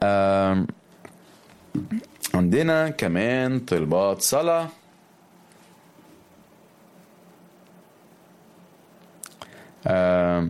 آم، عندنا كمان طلبات صلاة آم،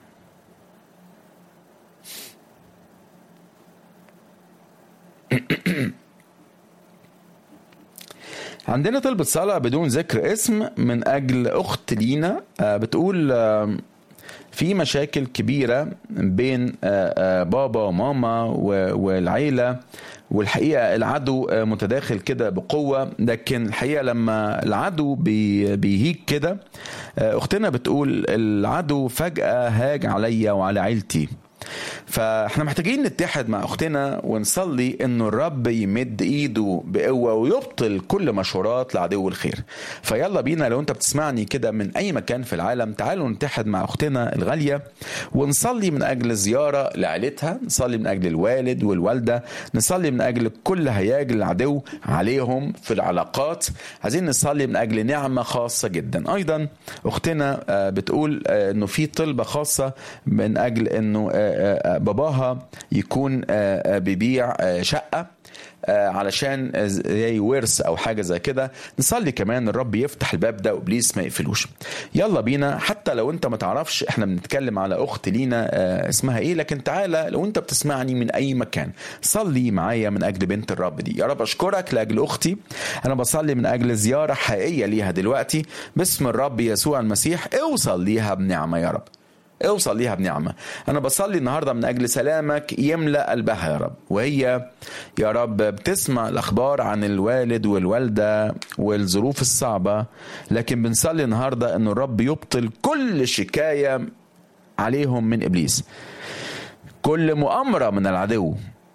عندنا طلبة صلاة بدون ذكر اسم من أجل أخت لينا آه، بتقول آم، في مشاكل كبيرة بين آه، آه، بابا وماما و- والعيلة والحقيقة العدو آه، متداخل كده بقوة لكن الحقيقة لما العدو بي- بيهيج كده آه، أختنا بتقول العدو فجأة هاج عليا وعلى عيلتي فاحنا محتاجين نتحد مع اختنا ونصلي انه الرب يمد ايده بقوه ويبطل كل مشورات لعدو الخير فيلا بينا لو انت بتسمعني كده من اي مكان في العالم تعالوا نتحد مع اختنا الغاليه ونصلي من اجل زياره لعيلتها نصلي من اجل الوالد والوالده نصلي من اجل كل هياج العدو عليهم في العلاقات عايزين نصلي من اجل نعمه خاصه جدا ايضا اختنا آه، بتقول آه، انه في طلبه خاصه من اجل انه آه، آه، باباها يكون آه، آه، بيبيع آه، شقه آه، علشان زي ورث او حاجه زي كده نصلي كمان الرب يفتح الباب ده وابليس ما يقفلوش يلا بينا حتى لو انت ما تعرفش احنا بنتكلم على اخت لينا آه، اسمها ايه لكن تعالى لو انت بتسمعني من اي مكان صلي معايا من اجل بنت الرب دي يا رب اشكرك لاجل اختي انا بصلي من اجل زياره حقيقيه ليها دلوقتي باسم الرب يسوع المسيح اوصل ليها بنعمه يا رب اوصل ليها بنعمة أنا بصلي النهاردة من أجل سلامك يملأ قلبها يا رب وهي يا رب بتسمع الأخبار عن الوالد والوالدة والظروف الصعبة لكن بنصلي النهاردة أن الرب يبطل كل شكاية عليهم من إبليس كل مؤامرة من العدو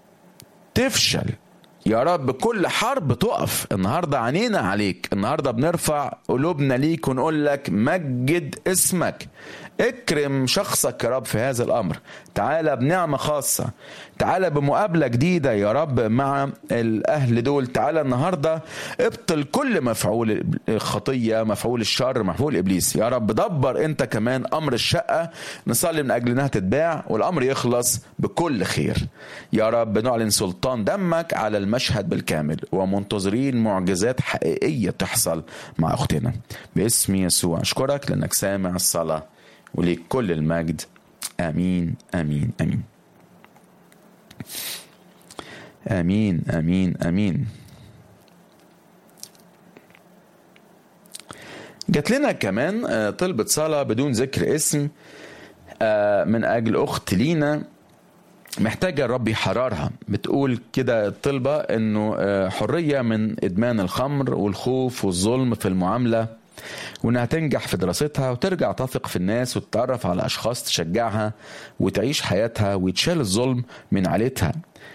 تفشل يا رب كل حرب تقف النهارده عينينا عليك النهارده بنرفع قلوبنا ليك ونقول لك مجد اسمك اكرم شخصك يا رب في هذا الامر تعالى بنعمه خاصه تعالى بمقابله جديده يا رب مع الاهل دول تعالى النهارده ابطل كل مفعول الخطيه مفعول الشر مفعول ابليس يا رب دبر انت كمان امر الشقه نصلي من اجل انها تتباع والامر يخلص بكل خير يا رب نعلن سلطان دمك على المشهد بالكامل ومنتظرين معجزات حقيقيه تحصل مع اختنا باسم يسوع اشكرك لانك سامع الصلاه وليك كل المجد امين امين امين امين امين امين جات لنا كمان آه، طلبة صلاة بدون ذكر اسم آه، من أجل أخت لينا محتاجة الرب يحررها بتقول كده الطلبة انه آه، حرية من ادمان الخمر والخوف والظلم في المعاملة وانها تنجح في دراستها وترجع تثق في الناس وتتعرف على اشخاص تشجعها وتعيش حياتها ويتشال الظلم من عيلتها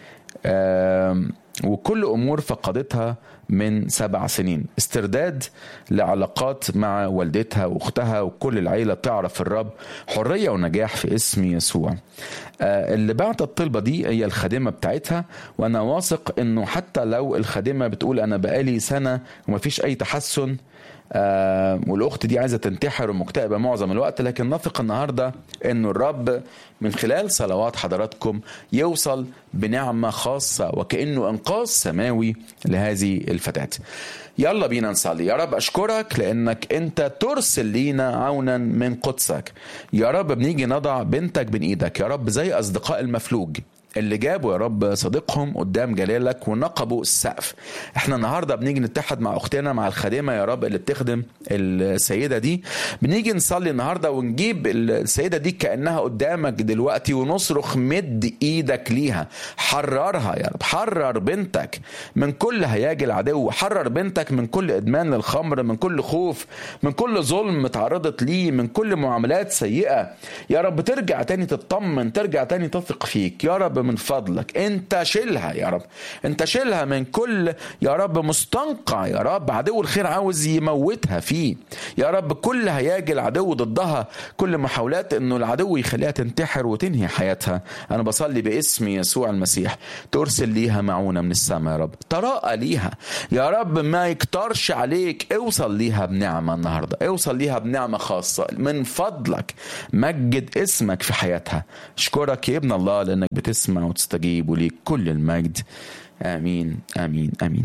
آم، وكل امور فقدتها من سبع سنين استرداد لعلاقات مع والدتها واختها وكل العيله تعرف الرب حريه ونجاح في اسم يسوع آه، اللي بعت الطلبه دي هي الخادمه بتاعتها وانا واثق انه حتى لو الخادمه بتقول انا بقالي سنه ومفيش اي تحسن آه والاخت دي عايزه تنتحر ومكتئبه معظم الوقت لكن نثق النهارده انه الرب من خلال صلوات حضراتكم يوصل بنعمه خاصه وكانه انقاذ سماوي لهذه الفتاه. يلا بينا نصلي يا رب اشكرك لانك انت ترسل لينا عونا من قدسك. يا رب بنيجي نضع بنتك بين ايدك يا رب زي اصدقاء المفلوج اللي جابوا يا رب صديقهم قدام جلالك ونقبوا السقف احنا النهارده بنيجي نتحد مع اختنا مع الخادمه يا رب اللي بتخدم السيده دي بنيجي نصلي النهارده ونجيب السيده دي كانها قدامك دلوقتي ونصرخ مد ايدك ليها حررها يا رب حرر بنتك من كل هياج العدو حرر بنتك من كل ادمان للخمر من كل خوف من كل ظلم تعرضت ليه من كل معاملات سيئه يا رب ترجع تاني تطمن ترجع تاني تثق فيك يا رب من فضلك انت شيلها يا رب انت شيلها من كل يا رب مستنقع يا رب عدو الخير عاوز يموتها فيه يا رب كل هياج العدو ضدها كل محاولات انه العدو يخليها تنتحر وتنهي حياتها انا بصلي باسم يسوع المسيح ترسل ليها معونة من السماء يا رب تراءى ليها يا رب ما يكترش عليك اوصل ليها بنعمة النهاردة اوصل ليها بنعمة خاصة من فضلك مجد اسمك في حياتها اشكرك يا ابن الله لانك بتسمع تسمع وتستجيب وليك كل المجد آمين آمين آمين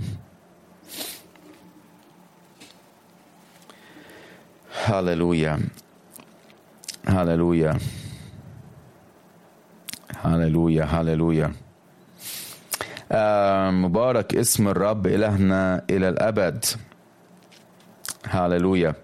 هللويا هللويا هللويا هللويا آه مبارك اسم الرب إلهنا إلى الأبد هللويا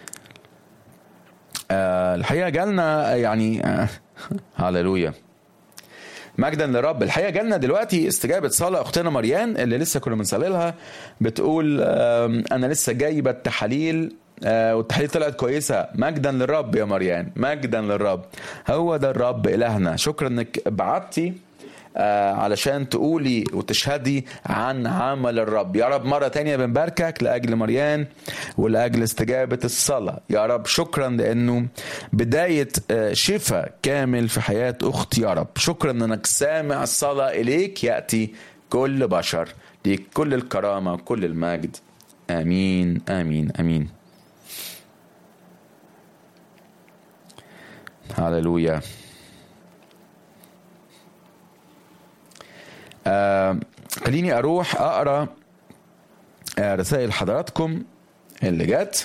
آه الحقيقة جالنا يعني آه هللويا مجدا للرب الحقيقه جالنا دلوقتي استجابه صلاه اختنا مريان اللي لسه كنا بنصلي لها بتقول انا لسه جايبه التحاليل والتحاليل طلعت كويسه مجدا للرب يا مريان مجدا للرب هو ده الرب الهنا شكرا انك بعتي علشان تقولي وتشهدي عن عمل الرب يا رب مرة تانية بنباركك لأجل مريان ولأجل استجابة الصلاة يا رب شكرا لأنه بداية شفاء كامل في حياة أختي يا رب شكرا أنك سامع الصلاة إليك يأتي كل بشر ليك كل الكرامة وكل المجد آمين آمين آمين هللويا آه خليني اروح اقرا آه رسائل حضراتكم اللي جت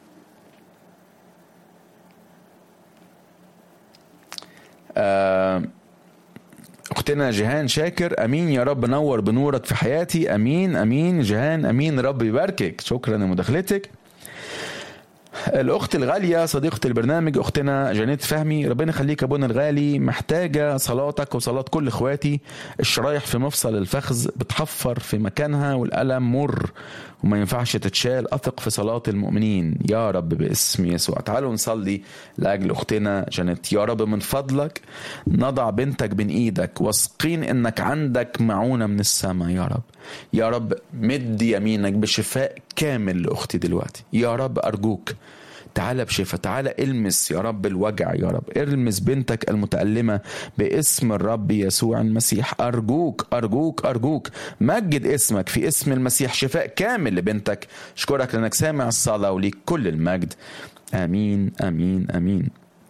آه اختنا جيهان شاكر امين يا رب نور بنورك في حياتي امين امين جيهان امين رب يباركك شكرا لمداخلتك الاخت الغاليه صديقه البرنامج اختنا جانيت فهمي ربنا يخليك ابونا الغالي محتاجه صلاتك وصلاه كل اخواتي الشرايح في مفصل الفخذ بتحفر في مكانها والالم مر وما ينفعش تتشال اثق في صلاه المؤمنين يا رب باسم يسوع تعالوا نصلي لاجل اختنا جانيت يا رب من فضلك نضع بنتك بين ايدك واثقين انك عندك معونه من السماء يا رب يا رب مد يمينك بشفاء كامل لاختي دلوقتي يا رب ارجوك تعالى بشفاء تعالى المس يا رب الوجع يا رب المس بنتك المتألمة باسم الرب يسوع المسيح أرجوك أرجوك أرجوك مجد اسمك في اسم المسيح شفاء كامل لبنتك أشكرك لأنك سامع الصلاة وليك كل المجد آمين آمين آمين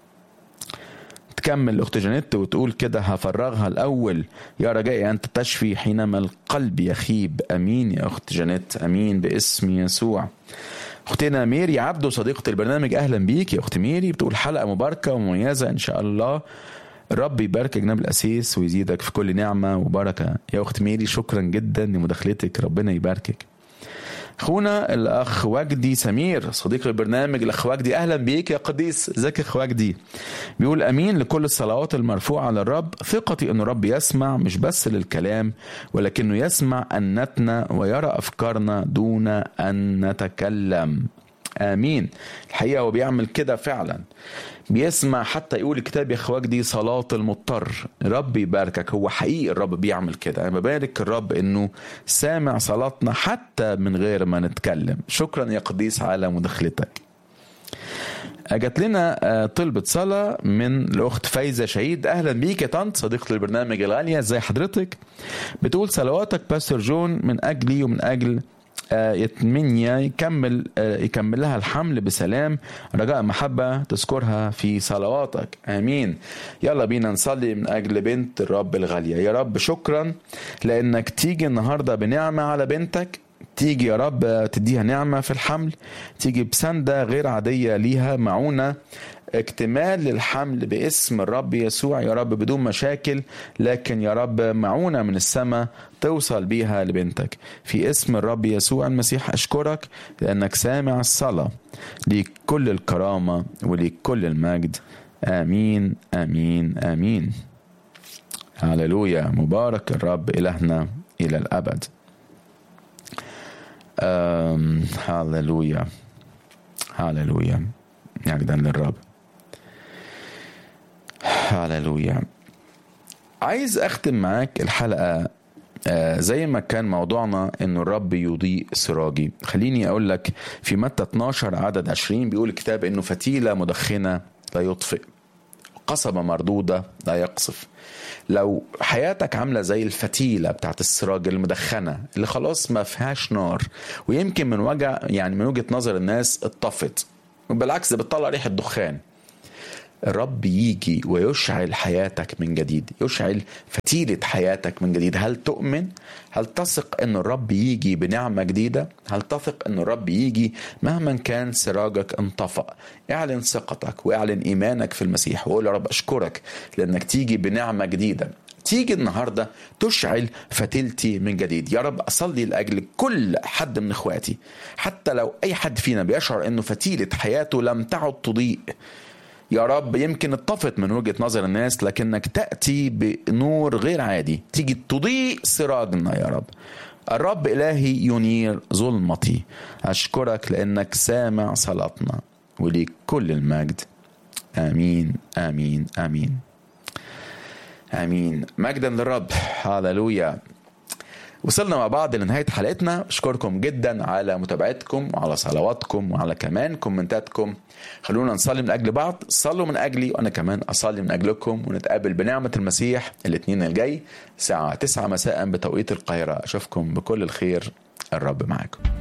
تكمل الاخت جانيت وتقول كده هفرغها الاول يا رجائي انت تشفي حينما القلب يخيب امين يا اخت جانيت امين باسم يسوع اختنا ميري عبده صديقه البرنامج اهلا بيك يا اخت ميري بتقول حلقه مباركه ومميزه ان شاء الله الرب يباركك جناب الاسيس ويزيدك في كل نعمه وبركه يا اخت ميري شكرا جدا لمداخلتك ربنا يباركك اخونا الاخ وجدي سمير صديق البرنامج الاخ وجدي اهلا بيك يا قديس ازيك يا اخ وجدي بيقول امين لكل الصلوات المرفوعه للرب ثقتي ان الرب يسمع مش بس للكلام ولكنه يسمع انتنا ويرى افكارنا دون ان نتكلم امين الحقيقه هو بيعمل كده فعلا بيسمع حتى يقول الكتاب يا اخواك دي صلاة المضطر رب يباركك هو حقيقي الرب بيعمل كده انا ببارك الرب انه سامع صلاتنا حتى من غير ما نتكلم شكرا يا قديس على مداخلتك جات لنا طلبة صلاة من الأخت فايزة شهيد أهلا بيك يا طنط صديقة البرنامج الغالية ازي حضرتك بتقول صلواتك باستر جون من أجلي ومن أجل يتمنيا يكمل يكمل لها الحمل بسلام رجاء محبة تذكرها في صلواتك آمين يلا بينا نصلي من أجل بنت الرب الغالية يا رب شكرا لأنك تيجي النهاردة بنعمة على بنتك تيجي يا رب تديها نعمة في الحمل تيجي بسندة غير عادية ليها معونة اكتمال للحمل باسم الرب يسوع يا رب بدون مشاكل لكن يا رب معونة من السماء توصل بيها لبنتك في اسم الرب يسوع المسيح أشكرك لأنك سامع الصلاة ليك كل الكرامة وليك كل المجد آمين آمين آمين هللويا مبارك الرب إلهنا إلى الأبد آم هللويا هللويا مجدا للرب هللويا عايز اختم معاك الحلقه آه زي ما كان موضوعنا ان الرب يضيء سراجي خليني اقول لك في متى 12 عدد 20 بيقول الكتاب انه فتيله مدخنه لا يطفئ قصبة مردودة لا يقصف لو حياتك عاملة زي الفتيلة بتاعت السراج المدخنة اللي خلاص ما فيهاش نار ويمكن من وجع يعني من وجهة نظر الناس اتطفت بالعكس ده بتطلع ريحة دخان الرب يجي ويشعل حياتك من جديد يشعل فتيلة حياتك من جديد هل تؤمن هل تثق ان الرب يجي بنعمة جديدة هل تثق ان الرب يجي مهما كان سراجك انطفأ اعلن ثقتك واعلن ايمانك في المسيح وقول يا رب اشكرك لانك تيجي بنعمة جديدة تيجي النهاردة تشعل فتيلتي من جديد يا رب أصلي لأجل كل حد من إخواتي حتى لو أي حد فينا بيشعر أنه فتيلة حياته لم تعد تضيء يا رب يمكن اتطفت من وجهة نظر الناس لكنك تأتي بنور غير عادي تيجي تضيء سراجنا يا رب الرب إلهي ينير ظلمتي أشكرك لأنك سامع صلاتنا وليك كل المجد آمين آمين آمين امين مجدا للرب هللويا وصلنا مع بعض لنهاية حلقتنا أشكركم جدا على متابعتكم وعلى صلواتكم وعلى كمان كومنتاتكم خلونا نصلي من أجل بعض صلوا من أجلي وأنا كمان أصلي من أجلكم ونتقابل بنعمة المسيح الاثنين الجاي الساعة 9 مساء بتوقيت القاهرة أشوفكم بكل الخير الرب معاكم